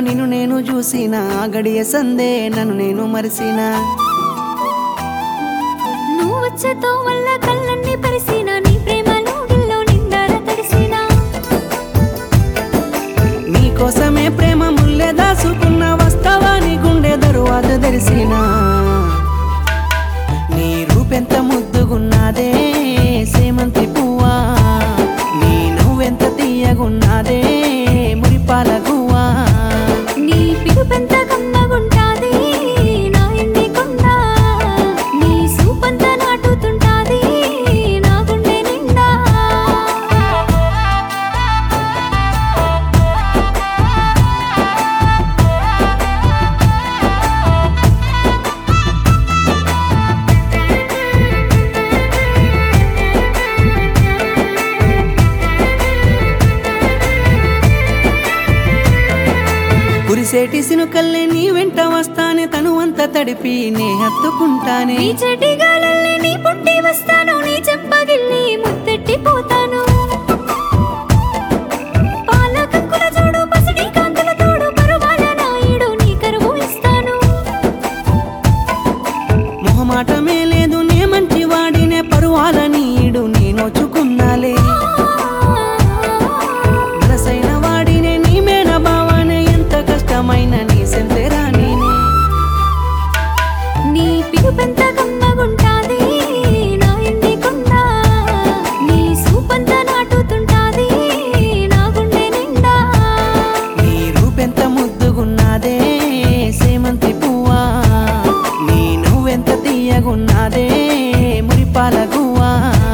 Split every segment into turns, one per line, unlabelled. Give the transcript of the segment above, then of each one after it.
నిన్ను నేను చూసిన గడియ సందే నన్ను నేను మరిసినా
నువ్వు వచ్చేతో వల్ల కళ్ళన్ని పరిసిన నీ ప్రేమలో గిల్లో నిండార తడిసిన
నీకోసమే ప్రేమ ముల్లె దాసుకున్న వస్తావా నీ గుండె దరువాత తెరిసినా నీ రూపెంత ముద్దుగున్నాదే సేమంతి పువ్వా నీ నువ్వెంత తీయగున్నాదే మురిపాల గువ్వా
నీ పిలుపెంత కమ్మగుంటాది నా ఎండి కొండ నీ సూపంత నాటుతుంటాది నా గుండె నిండా
కురిసేటి సినుకల్లే నీ వెంట వస్తానే తను అంత తడిపి నే హత్తుకుంటానే
నీ చెటి గాలల్లే నీ పుట్టి వస్తాను నీ చెంపగిల్లి ముత్తెట్టి పోతాను పాల కంకుల జోడు పసిడి కాంతుల తోడు పరువాల నాయుడు నీ కరువు ఇస్తాను
మొహమాటమే లేదు నే మంచి వాడినే పరువాల నీడు నే నోచుకున్నాలే మనసైన వాడినే నీ మేన భావానే ఎంత కష్టమైన నీ సెంతెరా నేనే
నీ పిలుపెంత కమ్మగుంటాది నా ఎండి కొండ నీ సూపంత నాటుతుంటాది నా గుండె నిండా
నీ రూపెంత ముద్దుగున్నాదే సేమంతి పువ్వా నీ నువ్వెంత తీయగున్నాదే మురిపాల గువ్వా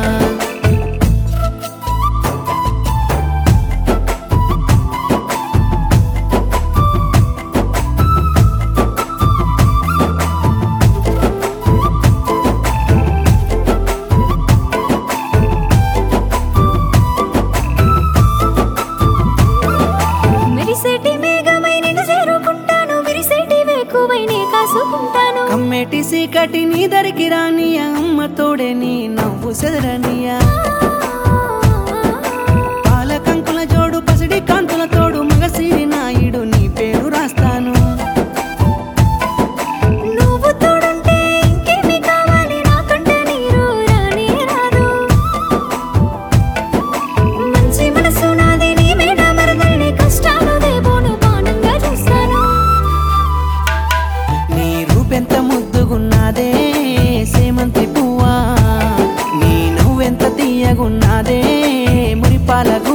మెరిసేటి మేఘమై నిన్ను చేరుకుంటాను విరిసేటి వేకువై నే కాసుకుంటాను
కమ్మేటి సీకటి నీ దరికి రానియ అమ్మ తోడే నీ నవ్వు సెదరనియా పాల కంకుల జోడు పసిడి కాంతుల తోడు మగసిరి నాయుడు నీ పేరు రాస్తాను
నువ్వు తోడుంటే ఇంకేమి కావాలి నాకంటే నీరు రానే రాదు మంచి మనసు నాది నీ మీద మరదల్ని కష్టాలు దేవోను బాణంగా చూస్తాను
నీ రూపెంత ముద్దుగున్నాదే సేమంతి పువ్వా నీ నువ్వెంత తీయగున్నాదే మురిపాల